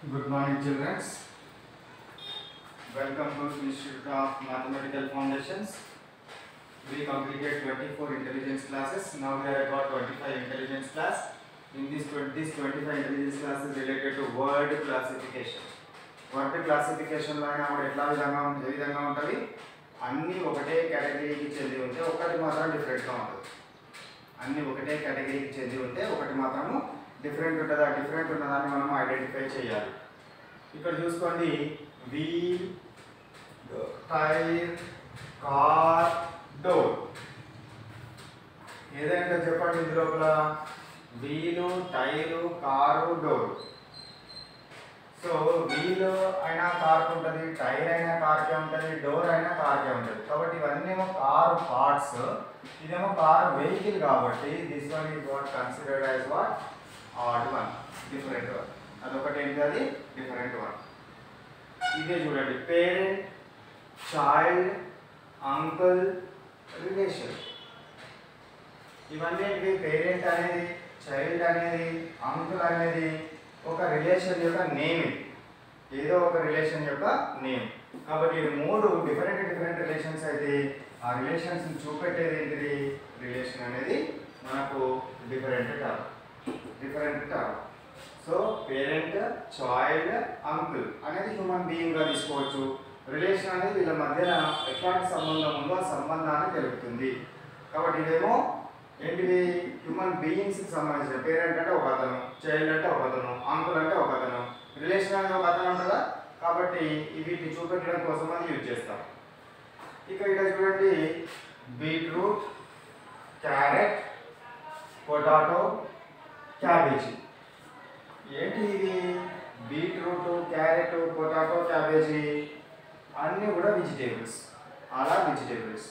Good morning, children. Welcome to Institute of Mathematical Foundations. We completed 24 intelligence classes. Now we are about 25 intelligence class. In this 20, this 25 intelligence class is related to word classification. Word క్లాసిఫికేషన్లో అయినా కూడా ఎట్లా విధంగా ఉం- ఏ విధంగా ఉంటుంది అన్నీ ఒకటే కేటగిరీకి చెంది ఉంటే ఒకటి మాత్రం డిఫరెంట్గా ఉంటుంది అన్నీ ఒకటే కేటగిరీకి చెంది ఉంటే ఒకటి మాత్రము డిఫరెంట్ ఉంటుంది ఆ డిఫరెంట్ ఉన్నదాన్ని మనం ఐడెంటిఫై చేయాలి ఇక్కడ చూసుకోండి వీల్ టైర్ కార్ డోర్ ఏదైనా చెప్పండి ఇందు లోపల wheel tyre car door so wheel అయినా కార్కి ఉంటుంది టైర్ అయినా కార్కే ఉంటుంది డోర్ అయినా కార్కే ఉంటుంది కాబట్టి ఇవన్నీ ఏమో కార్ పార్ట్స్ ఇదేమో కార్ వెహికల్ కాబట్టి this one is what considered as what odd one different one అదొకటి ఏంటి అది డిఫరెంట్ వన్ ఇదే చూడండి పేరెంట్ చైల్డ్ అంకుల్ రిలేషన్ ఇవన్నీ పేరెంట్ అనేది చైల్డ్ అనేది అంకుల్ అనేది ఒక రిలేషన్ యొక్క నేమ్ ఏదో ఒక రిలేషన్ యొక్క నేమ్ కాబట్టి ఇవి మూడు డిఫరెంట్ డిఫరెంట్ రిలేషన్స్ అయితే ఆ రిలేషన్స్ చూపెట్టేది ఏంటిది రిలేషన్ అనేది మనకు different term different term so parent child uncle అనేది హ్యూమన్ బీయింగ్గా తీసుకోవచ్చు రిలేషన్ అనేది వీళ్ళ మధ్యన ఎట్లాంటి సంబంధం ఉందో ఆ సంబంధాన్ని తెలుపుతుంది కాబట్టి ఇదేమో ఏంటిది హ్యూమన్ బీయింగ్స్కి సంబంధించిన పేరెంట్ అంటే ఒక అతను చైల్డ్ అంటే ఒక అతను అంకుల్ అంటే ఒక అతను రిలేషన్ అనేది ఒక అతను ఉంటుందా కాబట్టి వీటిని చూపెట్టడం కోసం అది యూజ్ చేస్తాం ఇక ఇక్కడ చూడండి బీట్రూట్ క్యారెట్ పొటాటో క్యాబేజీ ఏంటి ఇది బీట్రూట్ క్యారెట్ పొటాటో క్యాబేజీ అన్నీ కూడా వెజిటేబుల్స్ అలా vegetables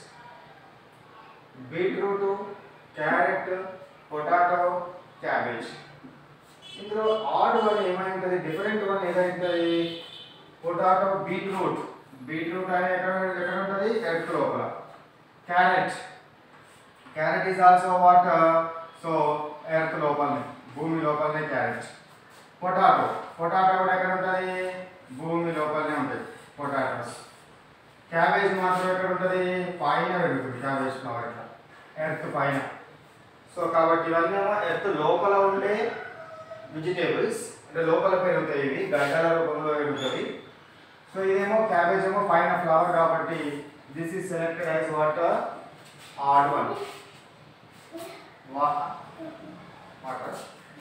beetroot carrot potato cabbage ఇందులో ఆడ్ వన్ ఏమై ఉంటుంది డిఫరెంట్ వన్ ఏదైతుంది పొటాటో బీట్రూట్ బీట్రూట్ అనేది ఎక్కడ ఎక్కడ ఉంటుంది ఎర్త్ లోపల carrot carrot is also what so earth లోపలనే భూమి లోపలనే క్యారెట్ పొటాటో పొటాటో కూడా ఎక్కడ ఉంటుంది భూమి లోపలనే ఉంటుంది పొటాటోస్ క్యాబేజ్ మాత్రం ఎక్కడ ఉంటుంది పైన పెరుగుతుంది క్యాబేజ్ ఫ్లవర్ ఇట్లా ఎర్త్ పైన సో కాబట్టి ఇవన్నీ ఏమో ఎర్త్ లోపల ఉండే వెజిటేబుల్స్ అంటే లోపల పెరుగుతాయి ఇవి గడ్డల రూపంలో పెరుగుతుంది సో ఇదేమో క్యాబేజ్ ఏమో పైన ఫ్లవర్ కాబట్టి this is selected as what odd one water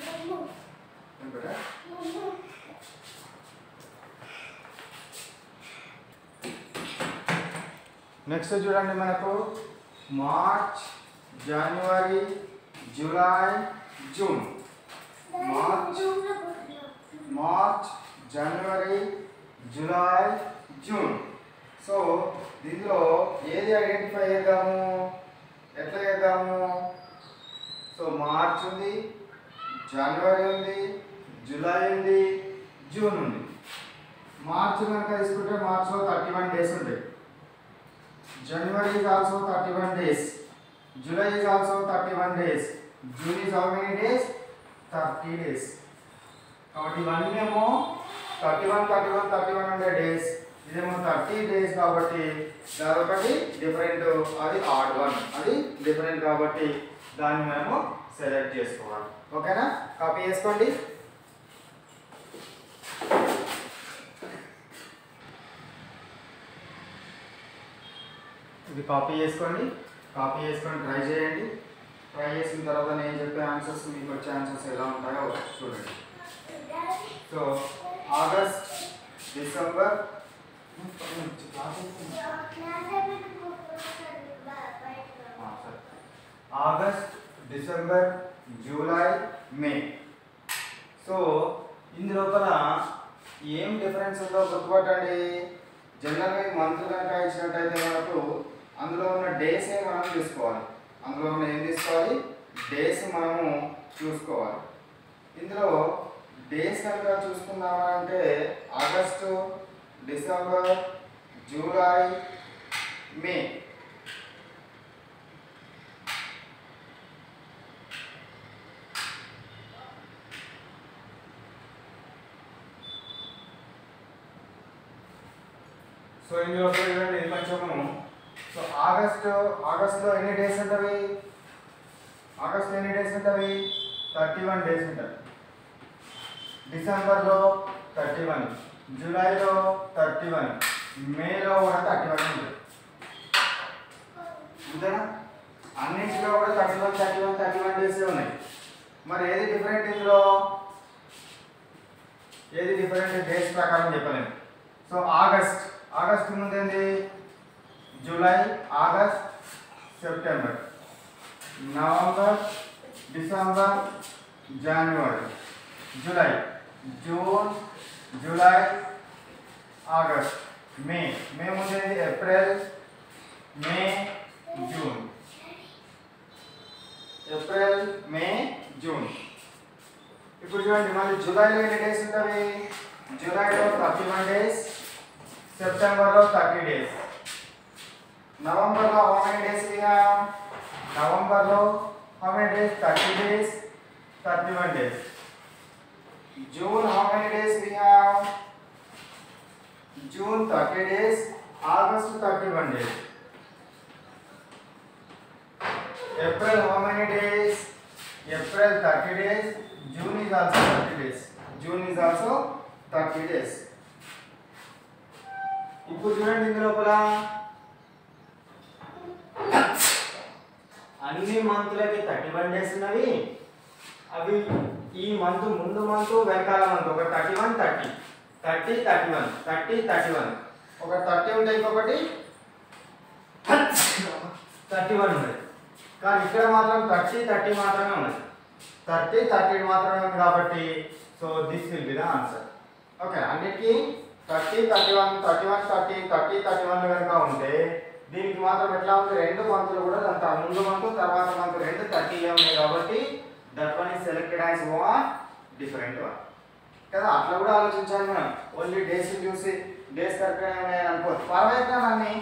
next చూడండి మనకు March January July June March March January July June so దీనిలో ఏది ఐడెంటిఫై చేద్దాము ఎట్లా చేద్దాము సో మార్చ్ ఉంది జనవరి ఉంది జూలై ఉంది జూన్ ఉంది మార్చ్ కనుక తీసుకుంటే మార్చ్లో థర్టీ వన్ డేస్ ఉంటాయి January is also 31 days. July is also 31 days. June is how many days? 30 days. కాబట్టి ఇవన్నీ ఏమో thirty one thirty one thirty one hundred days ఇదేమో థర్టీ డేస్ కాబట్టి అదొకటి డిఫరెంట్ అది ఆడ్ వన్ అది డిఫరెంట్ కాబట్టి దాన్ని మేము సెలెక్ట్ చేసుకోవాలి ఓకేనా కాపీ చేసుకోండి ఇది కాపీ చేసుకోండి కాపీ చేసుకొని ట్రై చేయండి ట్రై చేసిన తర్వాత నేను చెప్పే ఆన్సర్స్ మీకు వచ్చే ఆన్సర్స్ ఎలా ఉంటాయో చూడండి సో ఆగస్ట్ డిసెంబర్ ఆ, సరే. August December July May so ఇందులోపల ఏం డిఫరెన్స్ ఉందో గుర్తుపట్టండి జనరల్గా ఈ మంత్ కనుక ఇచ్చినట్టయితే మనకు అందులో ఉన్న డేసే మనం చూసుకోవాలి అందులో ఉన్న ఏం తీసుకోవాలి డేస్ మనము చూసుకోవాలి ఇందులో డేస్ కనుక చూసుకున్నామంటే August December July May so ఇందులో చూడండి ఇది కొంచెము సో ఆగస్ట్ ఆగస్ట్లో ఎన్ని డేస్ ఉంటుంది ఆగస్ట్లో ఎన్ని డేస్ ఉంటుంది థర్టీ వన్ డేస్ ఉంటుంది డిసెంబర్లో థర్టీ వన్ జూలైలో థర్టీ వన్ మేలో కూడా థర్టీ వన్ ఉంటుంది అంతేనా అన్నింటిలో కూడా thirty one thirty one thirty one days ఉన్నాయి మరి ఏది డిఫరెంట్ ఇందులో ఏది డిఫరెంట్ డేస్ ప్రకారం చెప్పలేము సో ఆగస్ట్ ఆగస్ట్ ముందు ఏంది July August September November December January July June July August May May ముందు ఏంది April May June April May June ఇప్పుడు చూడండి మళ్ళీ జూలైలో ఎన్ని డేస్ ఉంటుంది జూలైలో థర్టీ వన్ డేస్ సెప్టెంబర్లో థర్టీ డేస్ నవంబర్లో how many days we have నవంబర్లో how many days thirty days thirty one days June how many days we have June thirty days August thirty one days April how many days April thirty days June is also thirty days June is also thirty days ఇప్పుడు చూడండి ఇందు లోపల అన్ని మంత్లకి thirty one days ఉన్నవి అవి ఈ month ముందు month వెనకాల month ఒక thirty one thirty thirty thirty one thirty thirty one ఒక థర్టీ ఉంటే ఇంకొకటి థర్టీ వన్ ఉన్నది కానీ ఇక్కడ మాత్రం థర్టీ థర్టీ మాత్రమే ఉన్నది థర్టీ థర్టీ మాత్రమే ఉంది కాబట్టి so this will be the answer okay అన్నిటికీ thirty thirty one thirty one thirty thirty thirty one కనుక ఉంటే దీనికి మాత్రం ఎట్లా ఉంది రెండు మంతులు కూడా అంత ముందు మంత్ తర్వాత మంత్ రెండు థర్టీ ఉన్నాయి కాబట్టి that one is selected as one different one కదా అట్లా కూడా ఆలోచించాలి మనం ఓన్లీ డేస్ చూసి డేస్ కరెక్ట్గా ఉన్నాయని అనుకోవచ్చు పర్వాలేదు అన్ని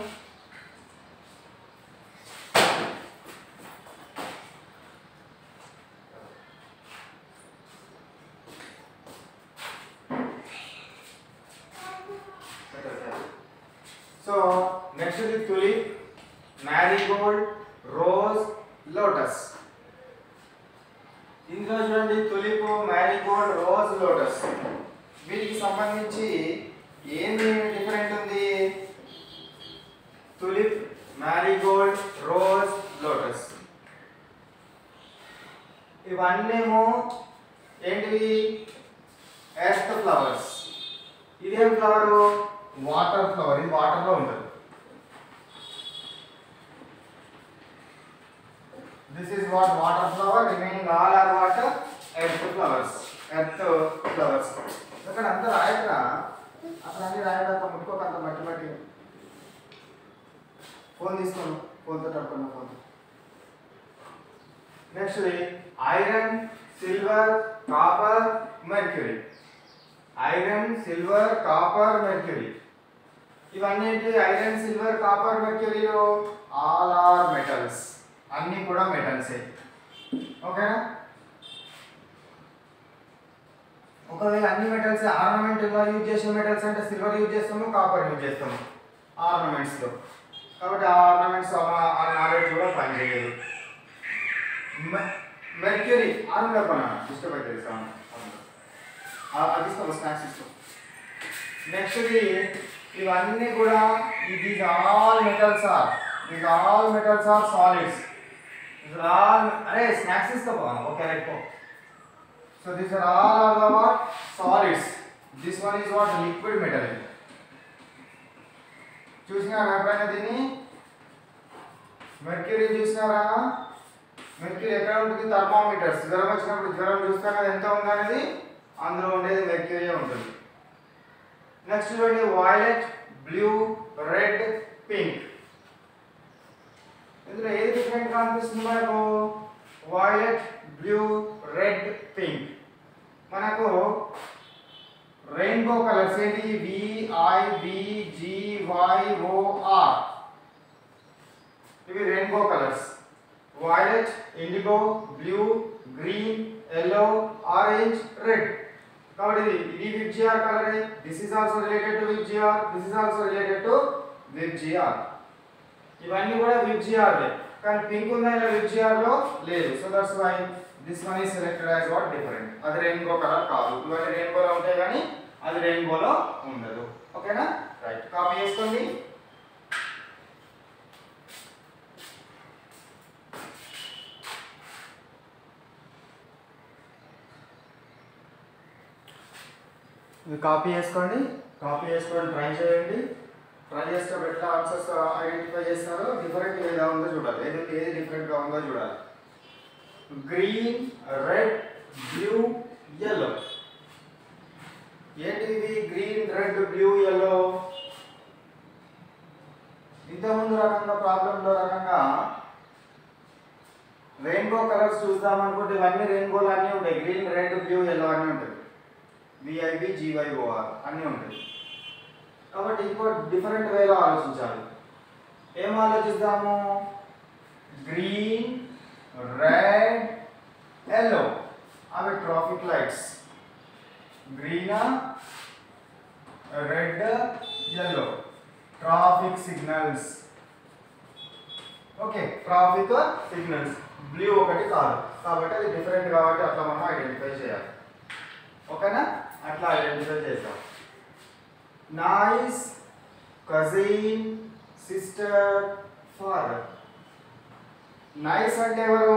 సో నెక్స్ట్ ఇది తులిప్ మ్యారీగోల్డ్ రోజ్ లోటస్ ఇందులో చూడండి తులిప్ మ్యారీగోల్డ్ రోజ్ లోటస్ వీటికి సంబంధించి ఏమి డిఫరెంట్ ఉంది తులిప్ మ్యారీగోల్డ్ రోజ్ లోటస్ ఇవన్నేమో ఏంటివి ఎర్త్ ఫ్లవర్స్ ఇదేం ఫ్లవర్ వాటర్ ఫ్లవర్ ఇది వాటర్ లో ఉంటుంది this is what water flower remaining all are water earth flowers earth flowers ఇక్కడ అంతా రాయట్రా అసలు అన్ని రాయడంత ముట్టుకోక అంత మట్టి మట్టి ఫోన్ తీసుకోను ఫోన్తో తట్టుకున్నా phone next iron silver copper mercury iron silver copper mercury ఇవన్నీ ఏంటి ఐరన్ సిల్వర్ కాపర్ మెర్క్యూరీలో ఆల్ ఆర్ మెటల్స్ అన్నీ కూడా మెటల్సే ఓకేనా ఒకవేళ అన్ని మెటల్స్ ఆర్నమెంట్గా యూజ్ చేసిన మెటల్స్ అంటే సిల్వర్ యూజ్ చేస్తాము కాపర్ యూజ్ చేస్తాము ఆర్నమెంట్స్లో కాబట్టి ఆ ఆర్నమెంట్స్ ఆ నాలెడ్జ్ కూడా పనిచేయదు మెర్క్యూరీ ఆరులో కొన డిస్టర్బ్ అవుతుంది సౌండ్ అది ఇస్తాం స్నాక్స్ ఇస్తాం నెక్స్ట్ ఇవన్నీ కూడా these all metals are these all metals are solids these all అరే స్నాక్స్ ఇస్తావా ఓకే రైట్ పో so these are all are the what solids this one is what liquid metal చూసినారా ఎప్పుడైనా దీన్ని మెర్క్యూరీ చూసినారా మెర్క్యూరీ ఎక్కడ ఉంటుంది థర్మామీటర్స్ జ్వరం వచ్చినప్పుడు జ్వరం చూస్తాం కదా ఎంత ఉందనేది అందులో ఉండేది మెర్క్యూరీ ఉంటుంది నెక్స్ట్ చూడండి వైలెట్ బ్లూ రెడ్ పింక్ ఇందులో ఏది డిఫరెంట్ కనిపిస్తుంది మనకు వైలెట్ బ్లూ రెడ్ పింక్ మనకు రెయిన్బో కలర్స్ ఏంటి విఐ విజివైఓఆర్ ఇవి rainbow colours violet indigo blue green yellow orange red కాబట్టి ఇది ఇది విత్ జిఆర్ కలరే this is also related to with GR this is also related to with GR ఇవన్నీ కూడా with GR కానీ pink ఉందా ఇలా విత్ జిఆర్ లో లేదు so that's why this one is selected as what different అది rainbow colour కాదు ఇవన్నీ రెయిన్బోలో ఉంటాయి కానీ అది రెయిన్బోలో ఉండదు ఓకేనా రైట్ కాపీ చేసుకోండి ఇది కాపీ చేసుకోండి కాపీ చేసుకొని ట్రై చేయండి ట్రై చేసేటప్పుడు ఎట్లా ఆన్సర్స్ ఐడెంటిఫై చేస్తారో డిఫరెంట్ ఏదా ఉందో చూడాలి ఏది ఏది డిఫరెంట్గా ఉందో చూడాలి గ్రీన్ రెడ్ బ్లూ ఎల్లో ఏంటి ఇది గ్రీన్ రెడ్ బ్లూ ఎల్లో ఇంతకుముందు రకంగా ప్రాబ్లంలో రకంగా రెయిన్బో కలర్స్ చూద్దాం అనుకుంటే ఇవన్నీ రెయిన్బోలు అన్నీ ఉంటాయి గ్రీన్ రెడ్ బ్లూ ఎల్లో అన్నీ ఉంటాయి విఐబి జీవైఓఆర్ అన్నీ ఉంటాయి కాబట్టి ఇంకో డిఫరెంట్ వేలో ఆలోచించాలి ఏం ఆలోచిద్దాము గ్రీన్ రెడ్ ఎల్లో అవి ట్రాఫిక్ లైట్స్ గ్రీనా red yellow traffic signals okay traffic signals blue ఒకటి కాదు కాబట్టి అది డిఫరెంట్ కాబట్టి అట్లా మనం ఐడెంటిఫై చేయాలి ఓకేనా అట్లా ఐడెంటిఫై చేద్దాం niece cousin sister father niece అంటే ఎవరు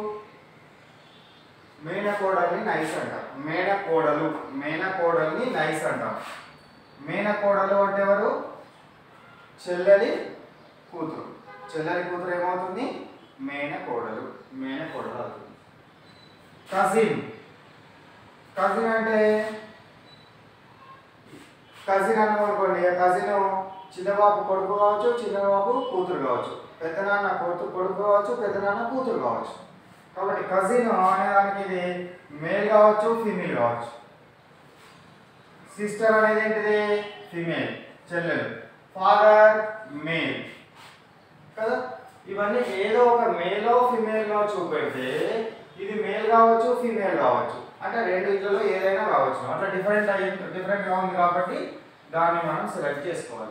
మేనకోడల్ని నైస్ అంటాం మేనకోడలు మేనకోడల్ని నైస్ అంటాం మేనకోడలు అంటే ఎవరు చెల్లెలి కూతురు చెల్లెలి కూతురు ఏమవుతుంది మేనకోడలు మేనకోడలు అవుతుంది కజిన్ కజిన్ అంటే కజిన్ అనుకోండి కజిన్ చిన్నబాబు కొడుకు కావచ్చు చిన్నబాబు కూతురు కావచ్చు పెద్దనాన్న కొడుకు కొడుకు కావచ్చు పెద్దనాన్న కూతురు కావచ్చు కాబట్టి కజిన్ అనేదానికి ఇది మేల్ కావచ్చు ఫీమేల్ కావచ్చు సిస్టర్ అనేది ఏంటిది ఫీమేల్ చెల్లెలు ఫాదర్ మేల్ కదా ఇవన్నీ ఏదో ఒక మేలో ఫీమేల్లో చూపెడితే ఇది మేల్ కావచ్చు ఫీమేల్ కావచ్చు అంటే రెండు ఇళ్ళలో ఏదైనా కావచ్చు అట్లా డిఫరెంట్ అయ్యి డిఫరెంట్గా ఉంది కాబట్టి దాన్ని మనం సెలెక్ట్ చేసుకోవాలి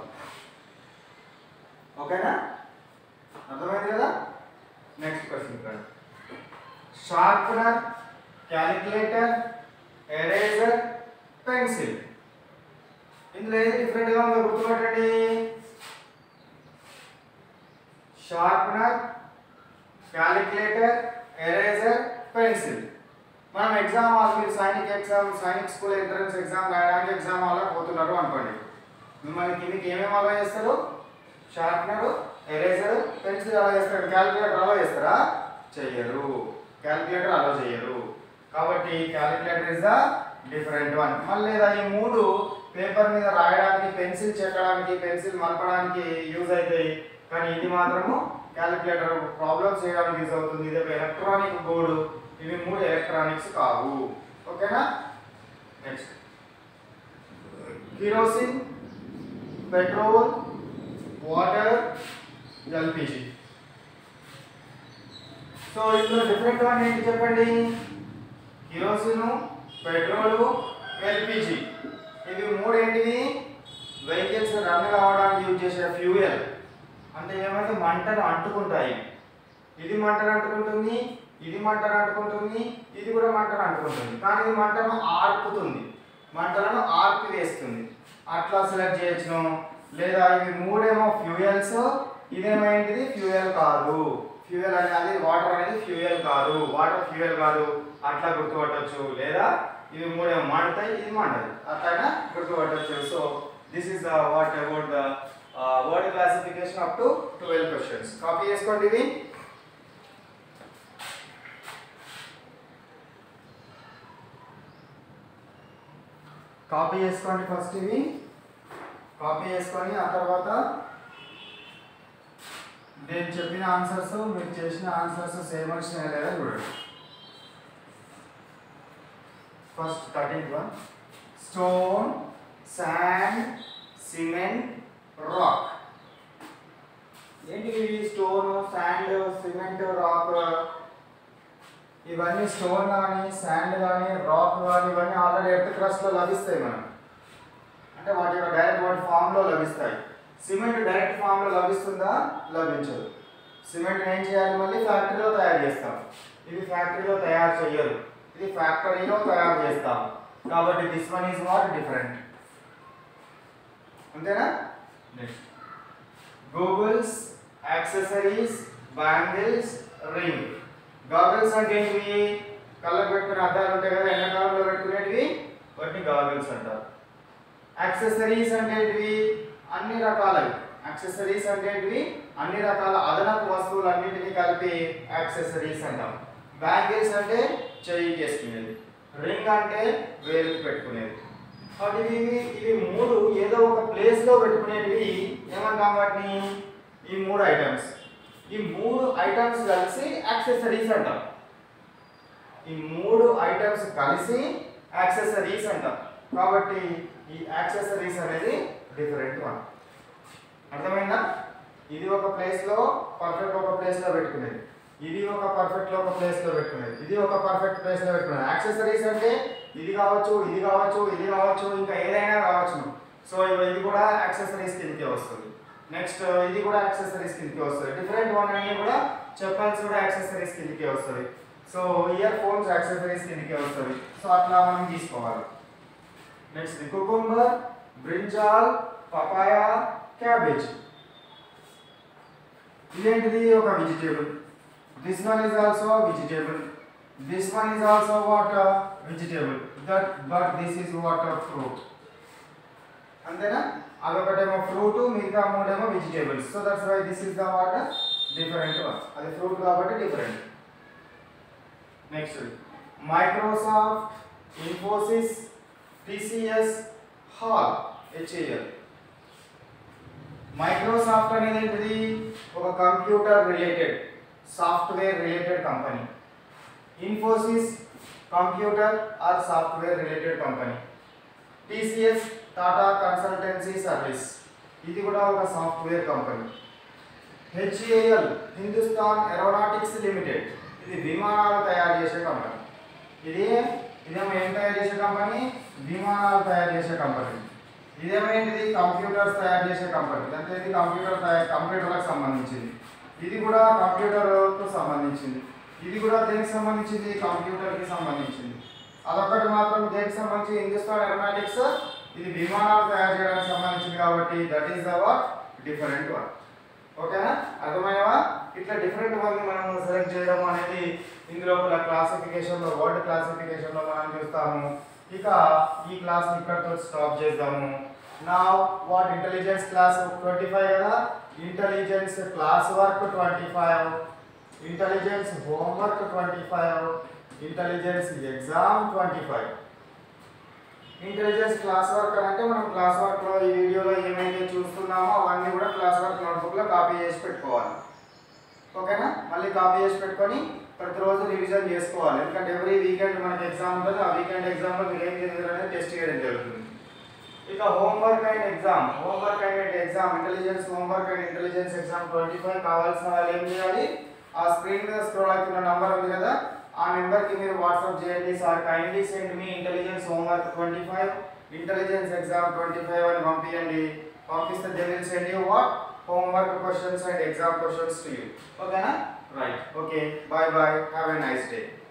ఓకేనా అర్థమైంది కదా నెక్స్ట్ క్వశ్చన్ ఇక్కడ షార్ప్నర్ క్యాలిక్యులేటర్ ఎరేజర్ పెన్సిల్ ఇందులో ఏది డిఫరెంట్గా ఉందో గుర్తుపట్టండి షార్ప్నర్ క్యాలిక్యులేటర్ ఎరేజర్ పెన్సిల్ మనం ఎగ్జామ్ హాల్ మీరు Sainik exam Sainik school entrance exam రాయడానికి ఎగ్జామ్ హాల్లో పోతున్నారు అనుకోండి మిమ్మల్ని కిందకి ఏమేమి అలా చేస్తారు షార్ప్నర్ ఎరేజర్ పెన్సిల్ అలా చేస్తారు క్యాలిక్యులేటర్ అలా చేస్తారా చెయ్యరు క్యాలిక్యులేటర్ అలా చేయరు కాబట్టి calculator is the different one మళ్ళీ లేదా ఈ మూడు పేపర్ మీద రాయడానికి పెన్సిల్ చెక్కడానికి పెన్సిల్ మలపడానికి యూజ్ అవుతాయి కానీ ఇది మాత్రము క్యాలిక్యులేటర్ ప్రాబ్లమ్స్ చేయడానికి యూజ్ అవుతుంది ఇది ఒక ఎలక్ట్రానిక్ బోర్డు ఇవి మూడు ఎలక్ట్రానిక్స్ కావు ఓకేనా next kerosene petrol water LPG so ఇందులో డిఫరెంట్ వన్ ఏంటి చెప్పండి కిరోసిన్ పెట్రోల్ ఎల్పిజి ఇవి మూడు ఏంటివి వెహికల్స్ రన్ కావడానికి యూజ్ చేసే ఫ్యూయల్ అంటే ఏమైతే మంటను అంటుకుంటాయి ఇది మంటను అంటుకుంటుంది ఇది మంటను అంటుకుంటుంది ఇది కూడా మంటను అంటుకుంటుంది కానీ ఇది మంటను ఆర్పుతుంది మంటలను ఆర్పి వేస్తుంది అట్లా సెలెక్ట్ చేయొచ్చును లేదా ఇవి మూడేమో ఫ్యూయల్స్ ఇదేమైంటిది ఫ్యూయల్ కాదు ఫ్యూయల్ అనేది వాటర్ అనేది ఫ్యూయల్ కాదు వాటర్ ఫ్యూయల్ కాదు అట్లా గుర్తుపట్టవచ్చు లేదా ఇవి మూడేమో మండుతాయి ఇది మండదు అట్లయినా గుర్తుపట్టవచ్చు so this is the what about the word classification up to twelve questions copy చేసుకోండి ఇవి కాపీ చేసుకోండి ఫస్ట్ ఇవి కాపీ చేసుకొని ఆ తర్వాత నేను చెప్పిన ఆన్సర్స్ మీరు చేసిన ఆన్సర్స్ సేమ్ వచ్చినాయా లేదా చూడండి first thirteen one stone sand cement rock ఏంటి ఇవి స్టోన్ శాండ్ సిమెంట్ రాక్ ఇవన్నీ స్టోన్ కానీ శాండ్ కానీ రాక్ కానీ ఇవన్నీ ఆల్రెడీ ఎర్త్ క్రస్ట్లో లభిస్తాయి మనకు అంటే వాటి యొక్క డైరెక్ట్ వాటి ఫామ్లో లభిస్తాయి సిమెంట్ డైరెక్ట్ ఫామ్లో లభిస్తుందా లభించదు సిమెంట్ ఏం చేయాలి మళ్ళీ ఫ్యాక్టరీలో తయారు చేస్తాం ఇది ఫ్యాక్టరీలో తయారు చేయరు ఇది ఫ్యాక్టరీలో తయారు చేస్తాం కాబట్టి this one is not different అంతేనా next goggles accessories bangles ring goggles అంటే ఏంటివి కళ్ళకు పెట్టుకునే అద్దాలు ఉంటాయి కదా ఎండాకాలంలో పెట్టుకునేటివి వాటిని గాగల్స్ అంటారు యాక్సెసరీస్ అంటే ఏంటివి అన్ని రకాలవి యాక్సెసరీస్ అంటే ఏంటివి అన్ని రకాల అదనపు వస్తువులన్నింటినీ కలిపి యాక్సెసరీస్ అంటాం బ్యాంగిల్స్ అంటే చెయ్యి చేసుకునేది రింగ్ అంటే వేలుకు పెట్టుకునేది కాబట్టి ఇవి ఇవి మూడు ఏదో ఒక ప్లేస్ లో పెట్టుకునేటివి ఏమంటాం వాటిని ఈ మూడు ఐటమ్స్ ఈ మూడు ఐటమ్స్ కలిసి యాక్సెసరీస్ అంటాం ఈ మూడు ఐటమ్స్ కలిసి యాక్సెసరీస్ అంటాం కాబట్టి ఈ యాక్సెసరీస్ అనేది డిఫరెంట్ వన్ అర్థమైందా ఇది ఒక ప్లేస్ లో పర్ఫెక్ట్ ఒక ప్లేస్ లో పెట్టుకునేది ఇది ఒక పర్ఫెక్ట్ లో ఒక ప్లేస్ లో పెట్టుకునేది ఇది ఒక పర్ఫెక్ట్ ప్లేస్ లో పెట్టుకునేది యాక్సెసరీస్ అంటే ఇది కావచ్చు ఇది కావచ్చు ఇది కావచ్చు ఇంకా ఏదైనా కావచ్చు సో ఇవి- ఇది కూడా యాక్సెసరీస్ కిందకే వస్తుంది నెక్స్ట్ ఇది కూడా యాక్సెసరీస్ కిందకే వస్తుంది డిఫరెంట్ వన్ అన్ని కూడా చెప్పల్స్ కూడా యాక్సెసరీస్ కిందకే వస్తుంది సో ఇయర్ ఫోన్స్ యాక్సెసరీస్ కిందకే వస్తుంది సో అట్లా మనం తీసుకోవాలి next cucumber brinjal papaya cabbage ఇదేంటిది ఒక vegetable this one is also vegetable this one is also what vegetable that but this is what fruit అంతేనా అదొకటేమో ఫ్రూట్ మిగతా మూడేమో vegetables so that's why this is the what different one అది fruit కాబట్టి different next Microsoft Infosys TCS HAL HAL Microsoft అనేది ఏంటిది ఒక computer related software related company Infosys computer or software related company TCS Tata consultancy service ఇది కూడా ఒక software company HAL Hindustan aeronautics limited ఇది విమానాలు తయారు చేసే కంపెనీ ఇది ఇదేమో ఏం తయారు చేసే కంపెనీ విమానాలు తయారు చేసే కంపెనీ ఇదేమేంటిది కంప్యూటర్స్ తయారు చేసే కంపెనీ అంటే ఇది కంప్యూటర్ తయారు కంప్యూటర్లకు సంబంధించింది ఇది కూడా కంప్యూటర్కు సంబంధించింది ఇది కూడా దేనికి సంబంధించింది కంప్యూటర్కి సంబంధించింది అదొకటి మాత్రం దేనికి సంబంధించి హిందుస్థాన్ ఏరోనాటిక్స్ ఇది విమానాలు తయారు చేయడానికి సంబంధించింది కాబట్టి that is the what different one ఓకేనా అర్థమైనవా ఇట్లా డిఫరెంట్ వన్ మనం సెలెక్ట్ చేయడం అనేది ఇందులో కూడా క్లాసిఫికేషన్లో వర్డ్ క్లాసిఫికేషన్లో మనం చూస్తాము ఇక ఈ క్లాస్ ఇక్కడితో స్టాప్ చేద్దాము నా what intelligence class twenty five కదా intelligence class work twenty five intelligence homework twenty five intelligence exam twenty five intelligence class work అంటే మనం క్లాస్ వర్క్లో ఈ వీడియోలో ఏమైతే చూస్తున్నామో అవన్నీ కూడా క్లాస్ వర్క్ నోట్బుక్లో కాపీ చేసి పెట్టుకోవాలి ఓకేనా మళ్ళీ కాపీ చేసి పెట్టుకొని ప్రతిరోజు రివిజన్ చేసుకోవాలి ఎందుకంటే ఎవ్రీ వీకెండ్ మనకి ఎగ్జామ్ ఉంటుంది ఆ వీకెండ్ ఎగ్జామ్లో మీరు ఏం చదివారు అనేది టెస్ట్ చేయడం జరుగుతుంది ఇక homework and exam homework and exam intelligence homework and intelligence exam twenty five కావాల్సిన వాళ్ళు ఏం చేయాలి ఆ స్క్రీన్ మీద స్క్రోల్ అవుతున్న నంబర్ ఉంది కదా ఆ నెంబర్కి మీరు వాట్సాప్ చేయండి sir kindly send me intelligence homework twenty five intelligence exam twenty five అని పంపించండి పంపిస్తే they will send you what homework questions and exam questions to you. Okay, na? Right. Okay. Bye bye. Have a nice day.